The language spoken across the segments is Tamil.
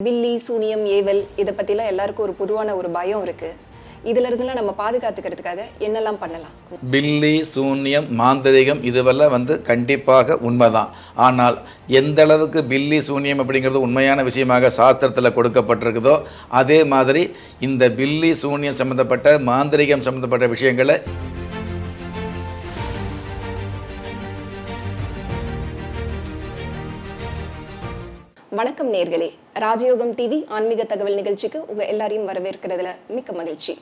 பில்லி சூனியம் ஏவல் இதை பற்றிலாம் எல்லாருக்கும் ஒரு பொதுவான ஒரு பயம் இருக்குது இதுல இருந்தெல்லாம் நம்ம பாதுகாத்துக்கிறதுக்காக என்னெல்லாம் பண்ணலாம் பில்லி சூன்யம் மாந்திரிகம் இதுவெல்லாம் வந்து கண்டிப்பாக உண்மைதான் ஆனால் எந்த அளவுக்கு பில்லி சூன்யம் அப்படிங்கிறது உண்மையான விஷயமாக சாஸ்திரத்தில் கொடுக்கப்பட்டிருக்குதோ அதே மாதிரி இந்த பில்லி சூன்யம் சம்மந்தப்பட்ட மாந்திரிகம் சம்மந்தப்பட்ட விஷயங்களை வணக்கம் நேர்களே ராஜயோகம் டிவி ஆன்மீக தகவல் நிகழ்ச்சிக்கு உங்கள் எல்லாரையும் வரவேற்கிறதுல மிக்க மகிழ்ச்சி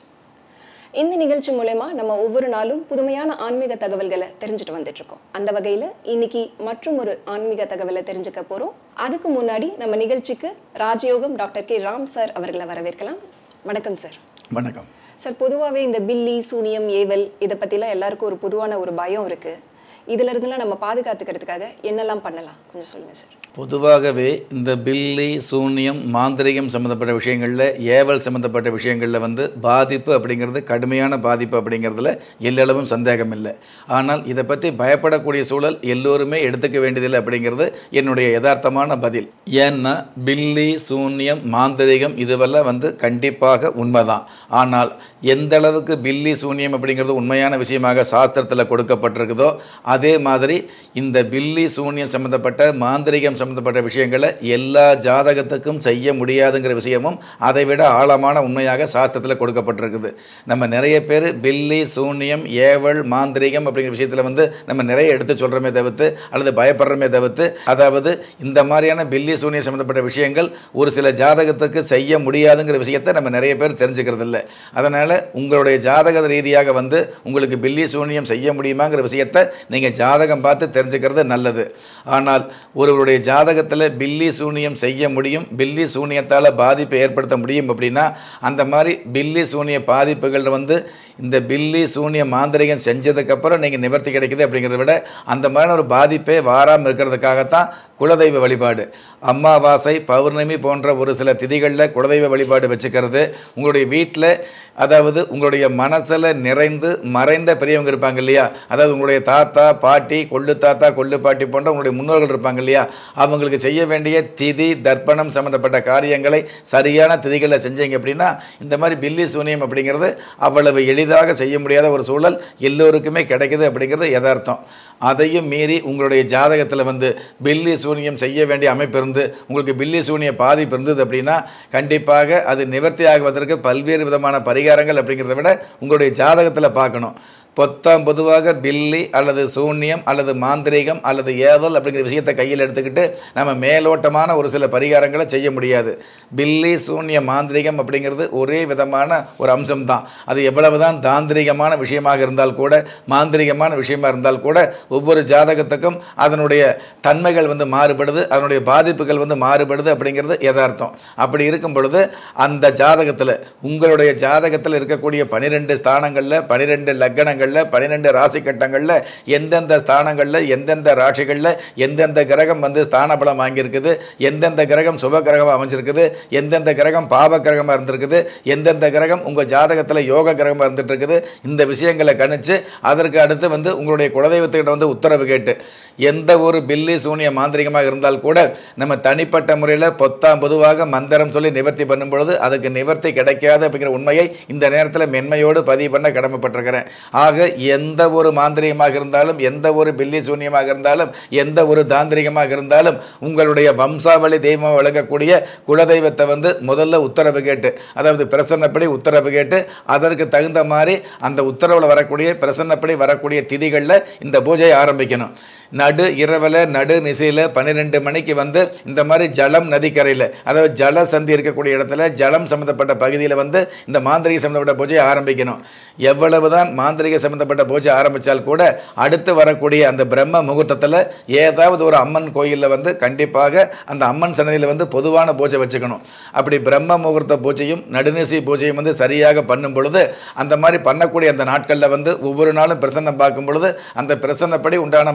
இந்த நிகழ்ச்சி மூலயமா நம்ம ஒவ்வொரு நாளும் புதுமையான ஆன்மீக தகவல்களை தெரிஞ்சுட்டு வந்துட்டு இருக்கோம் அந்த வகையில் இன்னைக்கு மற்றும் ஒரு ஆன்மீக தகவலை தெரிஞ்சுக்க போகிறோம் அதுக்கு முன்னாடி நம்ம நிகழ்ச்சிக்கு ராஜயோகம் டாக்டர் கே ராம் சார் அவர்களை வரவேற்கலாம் வணக்கம் சார் வணக்கம் சார் பொதுவாகவே இந்த பில்லி சூனியம் ஏவல் இதை பற்றிலாம் எல்லாருக்கும் ஒரு பொதுவான ஒரு பயம் இருக்குது இதுல இருந்தெல்லாம் நம்ம பாதுகாத்துக்கிறதுக்காக என்னெல்லாம் பண்ணலாம் கொஞ்சம் சொல்லுங்கள் சார் பொதுவாகவே இந்த பில்லி சூன்யம் மாந்திரிகம் சம்மந்தப்பட்ட விஷயங்களில் ஏவல் சம்மந்தப்பட்ட விஷயங்களில் வந்து பாதிப்பு அப்படிங்கிறது கடுமையான பாதிப்பு அப்படிங்கிறதுல எல்லளவும் சந்தேகம் இல்லை ஆனால் இதை பற்றி பயப்படக்கூடிய சூழல் எல்லோருமே எடுத்துக்க வேண்டியதில்லை அப்படிங்கிறது என்னுடைய யதார்த்தமான பதில் ஏன்னா பில்லி சூன்யம் மாந்திரிகம் இதுவெல்லாம் வந்து கண்டிப்பாக உண்மைதான் ஆனால் எந்த அளவுக்கு பில்லி சூன்யம் அப்படிங்கிறது உண்மையான விஷயமாக சாஸ்திரத்தில் கொடுக்கப்பட்டிருக்குதோ அதே மாதிரி இந்த பில்லி சூன்யம் சம்மந்தப்பட்ட மாந்திரிகம் சம்மந்தப்பட்ட விஷயங்களை எல்லா ஜாதகத்துக்கும் செய்ய முடியாதுங்கிற விஷயமும் அதை விட ஆழமான உண்மையாக சாஸ்திரத்தில் கொடுக்கப்பட்டிருக்குது நம்ம நிறைய பேர் பில்லி சூன்யம் ஏவல் மாந்திரிகம் அப்படிங்கிற விஷயத்தில் வந்து நம்ம நிறைய எடுத்து சொல்கிறோமே தவிர்த்து அல்லது பயப்படுறோமே தவிர்த்து அதாவது இந்த மாதிரியான பில்லி சூன்யம் சம்மந்தப்பட்ட விஷயங்கள் ஒரு சில ஜாதகத்துக்கு செய்ய முடியாதுங்கிற விஷயத்தை நம்ம நிறைய பேர் தெரிஞ்சுக்கிறது இல்லை அதனால் உங்களுடைய ஜாதக ரீதியாக வந்து உங்களுக்கு பில்லி சூன்யம் செய்ய முடியுமாங்கிற விஷயத்தை நீங்கள் ஜாதகம் பார்த்து தெரிஞ்சுக்கிறது நல்லது ஆனால் ஒருவருடைய ஜாதகத்தில் பில்லி சூனியம் செய்ய முடியும் பில்லி சூனியத்தால் பாதிப்பை ஏற்படுத்த முடியும் அப்படின்னா அந்த மாதிரி பில்லி சூனிய பாதிப்புகள் வந்து இந்த பில்லி சூனிய மாந்திரிகம் செஞ்சதுக்கப்புறம் நீங்கள் நிவர்த்தி கிடைக்குது அப்படிங்கிறத விட அந்த மாதிரி ஒரு பாதிப்பே வாராமல் இருக்கிறதுக்காகத்தான் குலதெய்வ வழிபாடு அமாவாசை பௌர்ணமி போன்ற ஒரு சில திதிகளில் குலதெய்வ வழிபாடு வச்சுக்கிறது உங்களுடைய வீட்டில் அதாவது உங்களுடைய மனசில் நிறைந்து மறைந்த பெரியவங்க இருப்பாங்க இல்லையா அதாவது உங்களுடைய தாத்தா பாட்டி கொள்ளு தாத்தா கொள்ளு பாட்டி போன்ற உங்களுடைய முன்னோர்கள் இருப்பாங்க இல்லையா அவங்களுக்கு செய்ய வேண்டிய திதி தர்ப்பணம் சம்மந்தப்பட்ட காரியங்களை சரியான திதிகளில் செஞ்சீங்க அப்படின்னா இந்த மாதிரி பில்லி சூனியம் அப்படிங்கிறது அவ்வளவு எளிதாக செய்ய முடியாத ஒரு சூழல் எல்லோருக்குமே கிடைக்குது அப்படிங்கிறது யதார்த்தம் அதையும் மீறி உங்களுடைய ஜாதகத்தில் வந்து பில்லி சூனியம் செய்ய வேண்டிய அமைப்பு இருந்து உங்களுக்கு பில்லி சூனிய பாதிப்பு இருந்தது அப்படின்னா கண்டிப்பாக அது நிவர்த்தி ஆகுவதற்கு பல்வேறு விதமான பரிகாரங்கள் அப்படிங்கிறத விட உங்களுடைய ஜாதகத்தில் பார்க்கணும் பொத்தாம் பொதுவாக பில்லி அல்லது சூன்யம் அல்லது மாந்திரீகம் அல்லது ஏவல் அப்படிங்கிற விஷயத்தை கையில் எடுத்துக்கிட்டு நம்ம மேலோட்டமான ஒரு சில பரிகாரங்களை செய்ய முடியாது பில்லி சூன்ய மாந்திரீகம் அப்படிங்கிறது ஒரே விதமான ஒரு அம்சம்தான் அது எவ்வளவு தான் தாந்திரிகமான விஷயமாக இருந்தால் கூட மாந்திரிகமான விஷயமா இருந்தால் கூட ஒவ்வொரு ஜாதகத்துக்கும் அதனுடைய தன்மைகள் வந்து மாறுபடுது அதனுடைய பாதிப்புகள் வந்து மாறுபடுது அப்படிங்கிறது யதார்த்தம் அப்படி இருக்கும் பொழுது அந்த ஜாதகத்தில் உங்களுடைய ஜாதகத்தில் இருக்கக்கூடிய பனிரெண்டு ஸ்தானங்களில் பனிரெண்டு லக்கணங்கள் ஸ்தானங்களில் பன்னிரெண்டு ராசி கட்டங்களில் எந்தெந்த ஸ்தானங்களில் எந்தெந்த ராசிகளில் எந்தெந்த கிரகம் வந்து ஸ்தான பலம் வாங்கியிருக்குது எந்தெந்த கிரகம் சுப கிரகமாக அமைஞ்சிருக்குது எந்தெந்த கிரகம் பாவ கிரகமாக இருந்திருக்குது எந்தெந்த கிரகம் உங்கள் ஜாதகத்தில் யோக கிரகமாக இருந்துட்டு இருக்குது இந்த விஷயங்களை கணிச்சு அதற்கு அடுத்து வந்து உங்களுடைய குலதெய்வத்துக்கிட்ட வந்து உத்தரவு கேட்டு எந்த ஒரு பில்லி சூனிய மாந்திரிகமாக இருந்தால் கூட நம்ம தனிப்பட்ட முறையில் பொத்தாம் பொதுவாக மந்திரம் சொல்லி நிவர்த்தி பண்ணும் பொழுது அதுக்கு நிவர்த்தி கிடைக்காது அப்படிங்கிற உண்மையை இந்த நேரத்தில் மென்மையோடு பதிவு பண்ண கடமைப்பட்டிருக்கிறேன் ஆக எந்த ஒரு மாந்திரிகமாக இருந்தாலும் எந்த ஒரு பில்லி சூன்யமாக இருந்தாலும் எந்த ஒரு தாந்திரிகமாக இருந்தாலும் உங்களுடைய வம்சாவளி தெய்வமாக விளங்கக்கூடிய குலதெய்வத்தை வந்து முதல்ல உத்தரவு கேட்டு அதாவது பிரசன்னப்படி உத்தரவு கேட்டு அதற்கு தகுந்த மாதிரி அந்த உத்தரவில் வரக்கூடிய பிரசன்னப்படி வரக்கூடிய திதிகளில் இந்த பூஜையை ஆரம்பிக்கணும் நடு இரவில் நடு நிசையில் பன்னிரெண்டு மணிக்கு வந்து இந்த மாதிரி ஜலம் நதிக்கரையில் அதாவது ஜல சந்தி இருக்கக்கூடிய இடத்துல ஜலம் சம்மந்தப்பட்ட பகுதியில் வந்து இந்த மாந்திரிக சம்மந்தப்பட்ட பூஜையை ஆரம்பிக்கணும் எவ்வளவு தான் மாந்திரிக சம்மந்தப்பட்ட பூஜை ஆரம்பித்தால் கூட அடுத்து வரக்கூடிய அந்த பிரம்ம முகூர்த்தத்தில் ஏதாவது ஒரு அம்மன் கோயிலில் வந்து கண்டிப்பாக அந்த அம்மன் சன்னதியில் வந்து பொதுவான பூஜை வச்சுக்கணும் அப்படி பிரம்ம முகூர்த்த பூஜையும் நடுநிசி பூஜையும் வந்து சரியாக பண்ணும் பொழுது அந்த மாதிரி பண்ணக்கூடிய அந்த நாட்களில் வந்து ஒவ்வொரு நாளும் பிரசன்னம் பார்க்கும் பொழுது அந்த பிரசன்னப்படி உண்டான மந்திர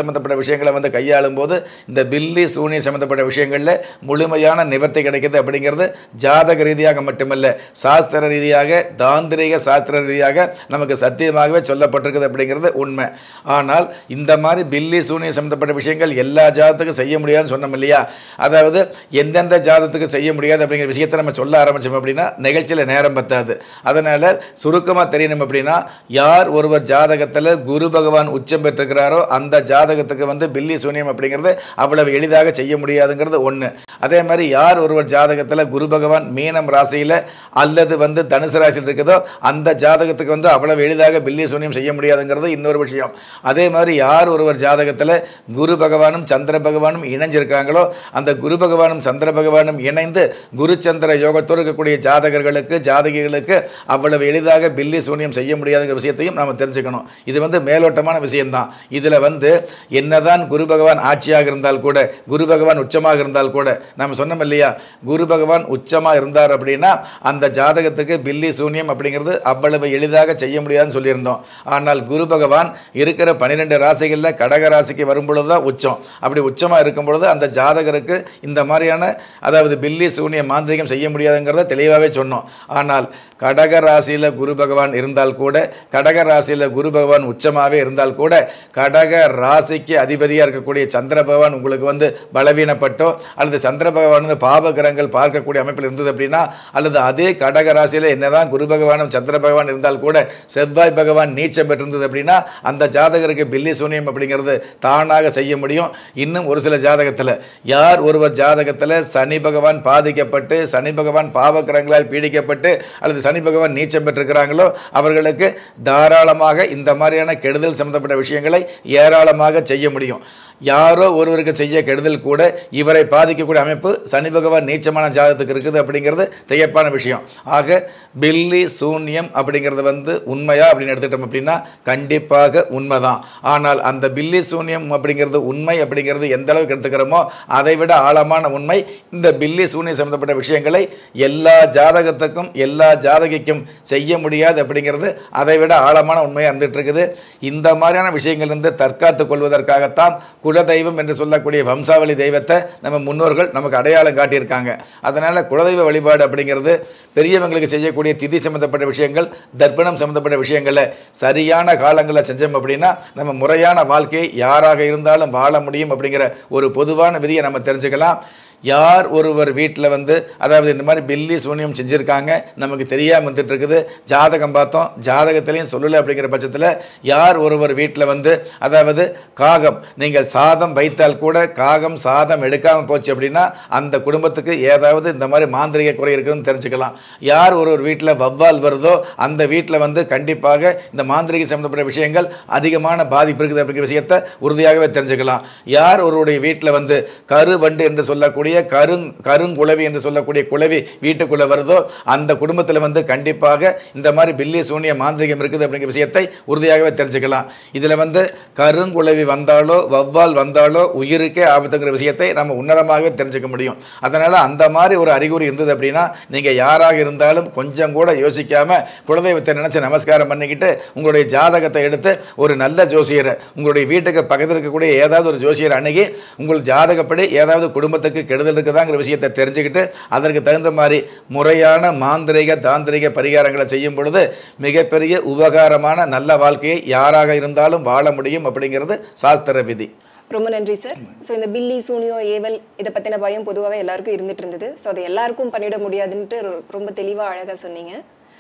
சம்மந்தப்பட்ட விஷயங்களை வந்து கையாளும் போது இந்த பில்லி சூனியம் சம்மந்தப்பட்ட விஷயங்களில் முழுமையான நிவர்த்தி கிடைக்குது அப்படிங்கிறது ஜாதக ரீதியாக மட்டுமல்ல சாஸ்திர ரீதியாக தாந்திரிக சாஸ்திர ரீதியாக நமக்கு சத்தியமாகவே சொல்லப்பட்டிருக்குது அப்படிங்கிறது உண்மை ஆனால் இந்த மாதிரி பில்லி சூனியம் சம்மந்தப்பட்ட விஷயங்கள் எல்லா ஜாதத்துக்கும் செய்ய முடியாதுன்னு சொன்னோம் இல்லையா அதாவது எந்தெந்த ஜாதத்துக்கு செய்ய முடியாது அப்படிங்கிற விஷயத்தை நம்ம சொல்ல ஆரம்பிச்சோம் அப்படின்னா நிகழ்ச்சியில் நேரம் பத்தாது அதனால் சுருக்கமாக தெரியணும் அப்படின்னா யார் ஒருவர் ஜாதகத்தில் குரு பகவான் உச்சம் பெற்றிருக்கிறாரோ அந்த ஜாதகத்துக்கு வந்து பில்லி சூனியம் அப்படிங்கிறது அவ்வளவு எளிதாக செய்ய முடியாதுங்கிறது ஒன்று அதே மாதிரி யார் ஒருவர் ஜாதகத்தில் குரு பகவான் மீனம் ராசியில் அல்லது வந்து தனுசு ராசியில் இருக்குதோ அந்த ஜாதகத்துக்கு வந்து அவ்வளவு எளிதாக பில்லி சூனியம் செய்ய முடியாதுங்கிறது இன்னொரு விஷயம் அதே மாதிரி யார் ஒருவர் ஜாதகத்தில் குரு பகவானும் சந்திர பகவானும் இணைஞ்சிருக்காங்களோ அந்த குரு பகவானும் சந்திர பகவானும் இணைந்து குரு சந்திர யோகத்தோடு இருக்கக்கூடிய ஜாதகர்களுக்கு ஜாதகிகளுக்கு அவ்வளவு எளிதாக பில்லி சூனியம் செய்ய முடியாதுங்கிற விஷயத்தையும் நாம் தெரிஞ்சுக்கணும் இது வந்து மேலோட்டமான விஷயம்தான் இதில் வந்து என்னதான் குரு பகவான் ஆட்சியாக இருந்தால் கூட குரு பகவான் உச்சமாக இருந்தால் கூட நம்ம சொன்னோம் இல்லையா குரு பகவான் உச்சமாக இருந்தார் அப்படின்னா அந்த ஜாதகத்துக்கு பில்லி சூனியம் அப்படிங்கிறது அவ்வளவு எளிதாக செய்ய முடியாதுன்னு சொல்லியிருந்தோம் ஆனால் குரு பகவான் இருக்கிற பன்னிரெண்டு ராசிகளில் கடக ராசிக்கு வரும் பொழுது தான் உச்சம் அப்படி உச்சமாக இருக்கும் பொழுது அந்த ஜாதகருக்கு இந்த மாதிரியான அதாவது பில்லி சூனிய மாந்திரிகம் செய்ய முடியாதுங்கிறத தெளிவாகவே சொன்னோம் ஆனால் கடக ராசியில் குரு பகவான் இருந்தால் கூட கடக ராசியில் குரு பகவான் உச்சமாகவே இருந்தால் கூட கடக ராசிக்கு அதிபதியாக இருக்கக்கூடிய சந்திர பகவான் உங்களுக்கு வந்து பலவீனப்பட்டோ அல்லது சந்திர பகவான் வந்து பாப கிரகங்கள் பார்க்கக்கூடிய அமைப்பில் இருந்தது அப்படின்னா அல்லது அதே கடக ராசியில் என்னதான் குரு பகவானும் சந்திர பகவான் இருந்தால் கூட செவ்வாய் பகவான் நீச்சம் பெற்றிருந்தது அப்படின்னா அந்த ஜாதகருக்கு பில்லி சூனியம் அப்படிங்கிறது தானாக செய்ய முடியும் இன்னும் ஒரு சில ஜாதகத்தில் யார் ஒருவர் ஜாதகத்தில் சனி பகவான் பாதிக்கப்பட்டு சனி பகவான் பாவ கிரகங்களால் பீடிக்கப்பட்டு அல்லது சனி பகவான் நீச்சம் பெற்றிருக்கிறாங்களோ அவர்களுக்கு தாராளமாக இந்த மாதிரியான கெடுதல் சம்பந்தப்பட்ட விஷயங்களை ஏராளமாக செய்ய முடியும் யாரோ ஒருவருக்கு செய்ய கெடுதல் கூட இவரை பாதிக்கக்கூடிய அமைப்பு சனி பகவான் நீச்சமான ஜாதகத்துக்கு இருக்குது அப்படிங்கிறது திகைப்பான விஷயம் ஆக பில்லி சூன்யம் அப்படிங்கிறது வந்து உண்மையா அப்படின்னு எடுத்துட்டோம் அப்படின்னா கண்டிப்பாக உண்மைதான் ஆனால் அந்த பில்லி சூன்யம் அப்படிங்கிறது உண்மை அப்படிங்கிறது எந்த அளவுக்கு எடுத்துக்கிறோமோ அதை விட ஆழமான உண்மை இந்த பில்லி சூன்யம் சம்பந்தப்பட்ட விஷயங்களை எல்லா ஜாதகத்துக்கும் எல்லா ஜாதகிக்கும் செய்ய முடியாது அப்படிங்கிறது அதை விட ஆழமான உண்மையாக இருந்துட்டு இருக்குது இந்த மாதிரியான விஷயங்களிலிருந்து தற்காத்துக் கொள்வதற்காகத்தான் குலதெய்வம் என்று சொல்லக்கூடிய வம்சாவளி தெய்வத்தை நம்ம முன்னோர்கள் நமக்கு அடையாளம் காட்டியிருக்காங்க அதனால் குலதெய்வ வழிபாடு அப்படிங்கிறது பெரியவங்களுக்கு செய்யக்கூடிய திதி சம்மந்தப்பட்ட விஷயங்கள் தர்ப்பணம் சம்மந்தப்பட்ட விஷயங்களை சரியான காலங்களில் செஞ்சோம் அப்படின்னா நம்ம முறையான வாழ்க்கையை யாராக இருந்தாலும் வாழ முடியும் அப்படிங்கிற ஒரு பொதுவான விதியை நம்ம தெரிஞ்சுக்கலாம் யார் ஒருவர் வீட்டில் வந்து அதாவது இந்த மாதிரி பில்லி சூனியம் செஞ்சுருக்காங்க நமக்கு தெரியாமல் வந்துட்டு இருக்குது ஜாதகம் பார்த்தோம் ஜாதகத்திலையும் சொல்லலை அப்படிங்கிற பட்சத்தில் யார் ஒருவர் வீட்டில் வந்து அதாவது காகம் நீங்கள் சாதம் வைத்தால் கூட காகம் சாதம் எடுக்காமல் போச்சு அப்படின்னா அந்த குடும்பத்துக்கு ஏதாவது இந்த மாதிரி மாந்திரிக குறை இருக்குதுன்னு தெரிஞ்சுக்கலாம் யார் ஒருவர் வீட்டில் வவ்வால் வருதோ அந்த வீட்டில் வந்து கண்டிப்பாக இந்த மாந்திரிக சம்பந்தப்பட்ட விஷயங்கள் அதிகமான பாதிப்பு இருக்குது அப்படிங்கிற விஷயத்தை உறுதியாகவே தெரிஞ்சுக்கலாம் யார் ஒருவருடைய வீட்டில் வந்து கரு வண்டு என்று சொல்லக்கூடிய கருங் கருங்குளவி என்று சொல்லக்கூடிய குளவி வீட்டுக்குள்ளே வருதோ அந்த குடும்பத்தில் வந்து கண்டிப்பாக இந்த மாதிரி பில்லி சூனிய மாந்திரிகம் இருக்குது அப்படிங்கிற விஷயத்தை உறுதியாகவே தெரிஞ்சுக்கலாம் இதில் வந்து கருங்குளவி வந்தாலோ வவ்வால் வந்தாலோ உயிருக்கே ஆபத்துங்கிற விஷயத்தை நம்ம உன்னதமாகவே தெரிஞ்சுக்க முடியும் அதனால் அந்த மாதிரி ஒரு அறிகுறி இருந்தது அப்படின்னா நீங்கள் யாராக இருந்தாலும் கொஞ்சம் கூட யோசிக்காமல் குலதெய்வத்தை நினச்சி நமஸ்காரம் பண்ணிக்கிட்டு உங்களுடைய ஜாதகத்தை எடுத்து ஒரு நல்ல ஜோசியரை உங்களுடைய வீட்டுக்கு பக்கத்தில் இருக்கக்கூடிய ஏதாவது ஒரு ஜோசியரை அணுகி உங்கள் ஜாதகப்படி ஏதாவது குடும்பத்துக்கு கெடுதல் இருக்குதாங்கிற விஷயத்தை தெரிஞ்சுக்கிட்டு அதற்கு தகுந்த மாதிரி முறையான மாந்திரிக தாந்திரிக பரிகாரங்களை செய்யும் பொழுது மிகப்பெரிய உபகாரமான நல்ல வாழ்க்கையை யாராக இருந்தாலும் வாழ முடியும் அப்படிங்கிறது சாஸ்திர விதி ரொம்ப நன்றி சார் ஸோ இந்த பில்லி சூனியோ ஏவல் இதை பற்றின பயம் பொதுவாகவே எல்லாருக்கும் இருந்துட்டு இருந்தது ஸோ அதை எல்லாருக்கும் பண்ணிட முடியாதுன்ட்டு ரொ- ரொம்ப தெளிவாக அழகாக சொன்னீங்க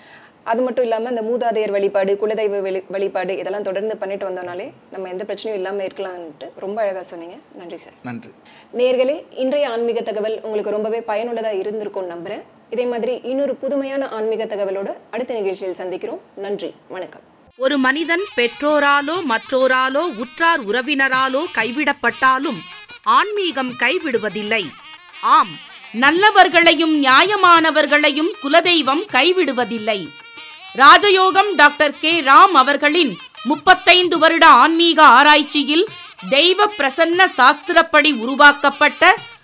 அது மட்டும் இல்லாமல் இந்த மூதாதையர் வழிபாடு குலதெய்வ வெளி வழிபாடு இதெல்லாம் தொடர்ந்து பண்ணிட்டு வந்தோம்னாலே நம்ம எந்த பிரச்சனையும் இல்லாமல் இருக்கலாம்ன்ட்டு ரொம்ப அழகாக சொன்னீங்க நன்றி சார் நன்றி நேர்களே இன்றைய ஆன்மீக தகவல் உங்களுக்கு ரொம்பவே பயனுள்ளதாக இருந்திருக்கும்னு நம்புகிறேன் இதே மாதிரி இன்னொரு புதுமையான ஆன்மீக தகவலோட அடுத்த நிகழ்ச்சியில் சந்திக்கிறோம் நன்றி வணக்கம் ஒரு மனிதன் பெற்றோராலோ மற்றோராலோ உற்றார் உறவினராலோ கைவிடப்பட்டாலும் ஆன்மீகம் கைவிடுவதில்லை ஆம் நல்லவர்களையும் நியாயமானவர்களையும் குலதெய்வம் கைவிடுவதில்லை ராஜயோகம் டாக்டர் கே ராம் அவர்களின் முப்பத்தைந்து வருட ஆன்மீக ஆராய்ச்சியில் தெய்வ பிரசன்ன சாஸ்திரப்படி உருவாக்கப்பட்ட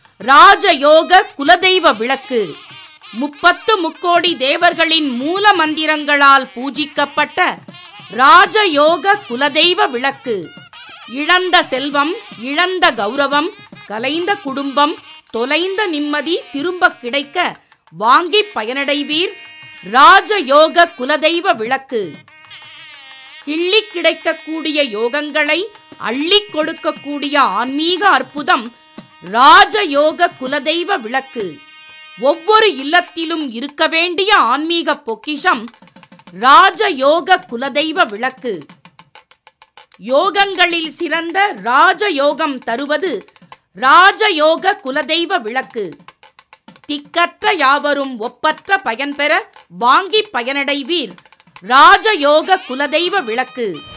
ராஜயோக குலதெய்வ விளக்கு முப்பத்து முக்கோடி தேவர்களின் மூல மந்திரங்களால் பூஜிக்கப்பட்ட ராஜயோக குலதெய்வ விளக்கு இழந்த செல்வம் இழந்த கௌரவம் கலைந்த குடும்பம் தொலைந்த நிம்மதி திரும்ப கிடைக்க வாங்கி பயனடைவீர் ராஜயோக குலதெய்வ விளக்கு கிள்ளி கிடைக்கக்கூடிய யோகங்களை அள்ளி கொடுக்கக்கூடிய ஆன்மீக அற்புதம் ராஜயோக குலதெய்வ விளக்கு ஒவ்வொரு இல்லத்திலும் இருக்க வேண்டிய ஆன்மீக பொக்கிஷம் ராஜயோக குலதெய்வ விளக்கு யோகங்களில் சிறந்த ராஜயோகம் தருவது ராஜயோக குலதெய்வ விளக்கு திக்கற்ற யாவரும் ஒப்பற்ற பயன்பெற வாங்கி பயனடைவீர் ராஜயோக குலதெய்வ விளக்கு